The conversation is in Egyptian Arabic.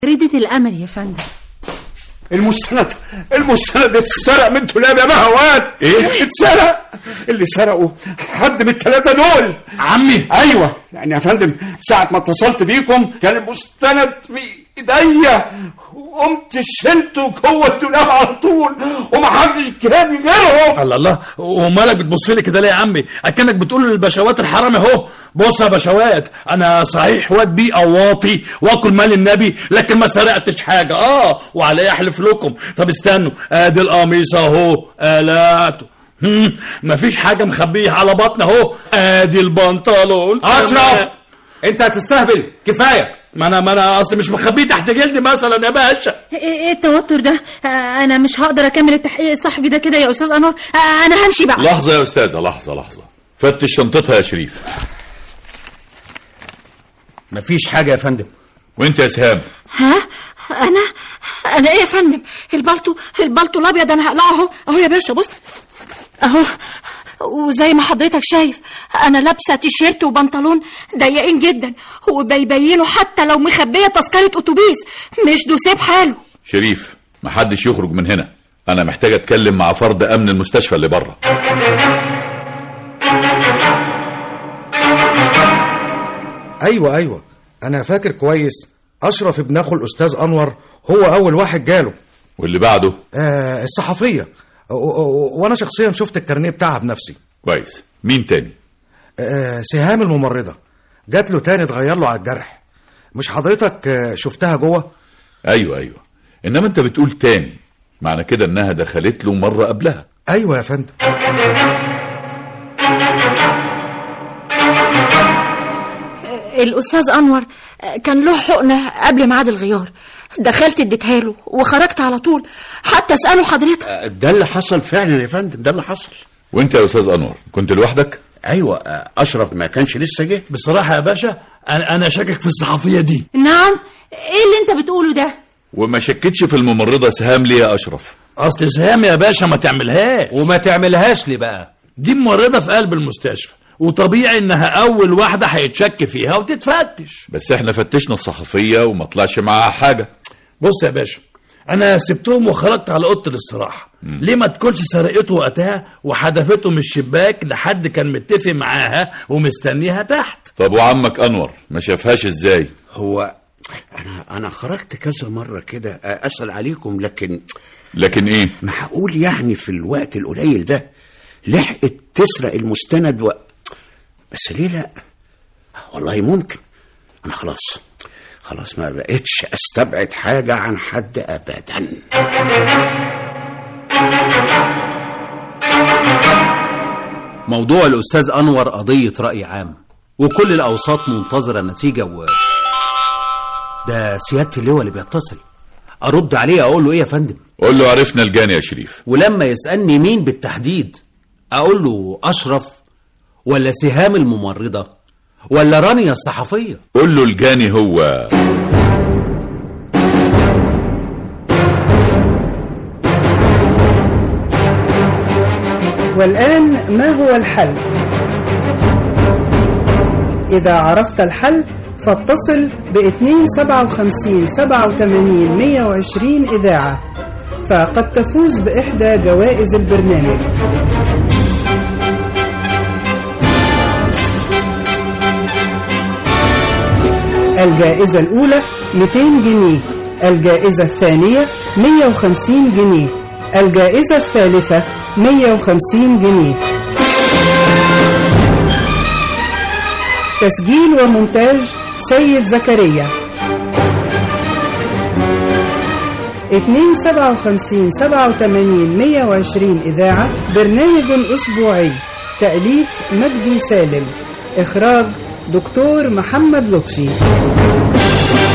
ردة الأمل يا فندم المستند المستند اتسرق من دولاب يا بهوات ايه اتسرق اللي سرقه حد من الثلاثه دول عمي ايوه يعني يا فندم ساعه ما اتصلت بيكم كان المستند في ايديا قمت شلته جوه الدولاب على طول ومحدش كان غيرهم الله الله ومالك بتبص لي كده ليه يا عمي اكنك بتقول للبشوات الحرام اهو بص يا بشوات انا صحيح واد بي او واطي واكل مال النبي لكن ما سرقتش حاجه اه وعلى يحلف لكم طب استنوا ادي القميص اهو قلعته هم، مفيش حاجه مخبيه على بطني اهو ادي البنطلون اشرف انت هتستهبل كفايه ما انا ما انا اصل مش مخبيه تحت جلدي مثلا يا باشا ايه إيه التوتر ده آه، انا مش هقدر اكمل التحقيق الصحفي ده كده يا استاذ انور آه، انا همشي بقى لحظة يا أستاذة لحظة لحظة فتش شنطتها يا شريف مفيش حاجه يا فندم وانت يا سهام ها انا انا ايه يا فندم البلطو البلطو الابيض انا هقلعه اهو اهو يا باشا بص اهو وزي ما حضرتك شايف انا لابسه تيشيرت وبنطلون ضيقين جدا وبيبينوا حتى لو مخبيه تذكره اتوبيس مش دوسيه بحاله شريف محدش يخرج من هنا أنا محتاج أتكلم مع فرد أمن المستشفى اللي بره ايوه ايوه انا فاكر كويس اشرف ابن اخو الاستاذ انور هو اول واحد جاله واللي بعده آه الصحفيه و- و- وانا شخصيا شفت الكارنيه بتاعها بنفسي كويس مين تاني آه سهام الممرضه جات له تاني اتغير له على الجرح مش حضرتك آه شفتها جوه أيوة أيوة إنما أنت بتقول تاني معنى كده إنها دخلت له مرة قبلها ايوه يا فندم الاستاذ انور كان له حقنه قبل ميعاد الغيار دخلت اديتها له وخرجت على طول حتى اساله حضرتك ده اللي حصل فعلا يا فندم ده اللي حصل وانت يا أستاذ أنور كنت لوحدك ايوه آه، اشرف ما كانش لسه جه بصراحه يا باشا انا انا شاكك في الصحفيه دي نعم ايه اللي انت بتقوله ده وما شكتش في الممرضة سهام ليه يا أشرف اصل سهام يا باشا ما تعملهاش وما تعملهاش ليه بقى دي ممرضه في قلب المستشفى وطبيعي انها اول واحده هيتشك فيها وتتفتش بس احنا فتشنا الصحفية وما طلعش معاها حاجة بص يا باشا انا سبتهم وخرجت على اوضه الاستراحه ليه ما تكونش سرقته وقتها وحدفته من الشباك لحد كان متفق معاها ومستنيها تحت طب وعمك أنور ما شافهاش ازاي هو انا انا خرجت كذا مره كده آه، اسال عليكم لكن لكن ايه معقول يعني في الوقت القليل ده لحقت تسرق المستند و... بس ليه لا والله ممكن انا خلاص خلاص ما بقتش استبعد حاجه عن حد ابدا موضوع الأستاذ أنور قضية رأي عام وكل الأوساط منتظرة نتيجة و ده سيادة اللواء اللي بيتصل أرد عليه أقول له إيه يا فندم قول له عرفنا الجاني يا شريف ولما يسألني مين بالتحديد أقول له أشرف ولا سهام الممرضة ولا رانيا الصحفية قول له الجاني هو والآن ما هو الحل؟ إذا عرفت الحل فاتصل ب 257 87 120 إذاعة فقد تفوز بإحدى جوائز البرنامج الجائزة الأولى 200 جنيه الجائزة الثانية 150 جنيه الجائزة الثالثة 150 جنيه تسجيل ومونتاج سيد زكريا 257 87 120 إذاعة برنامج أسبوعي تأليف مجدي سالم إخراج دكتور محمد لطفي